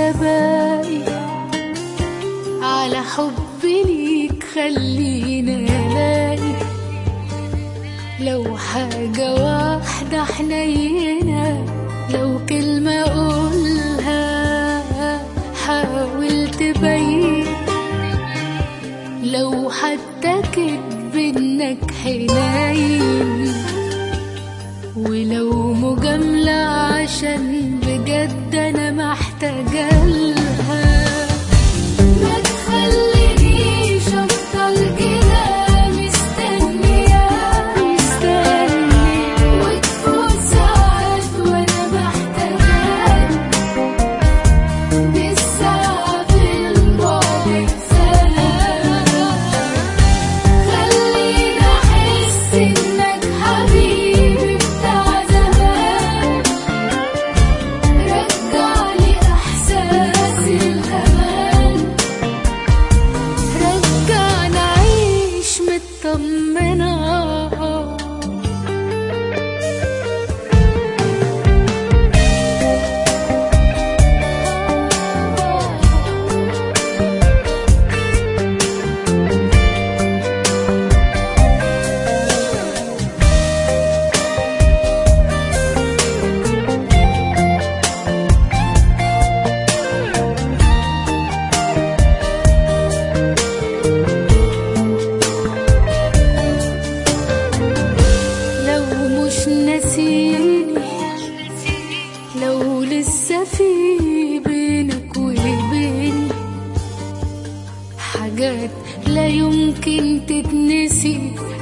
لسه باقي على حبي ليك خلينا الاقي لو حاجة واحدة حنينة لو كلمة أقولها حاول تبين لو حتى كدب إنك حنين ولو مجاملة عشان بجد أنا محتاجة لها ما تخلينيش أفضل كده مستنية مستني وتفوت ساعات وأنا محتاجة بالساعة في البعد سنة خليني أحس إنك حبيبي بتاع زمان رجعلي إحساس الأمان رجعنا أعيش مطمنة لو مش ناسيني لو لسه في بينك وبيني حاجات لا يمكن تتنسي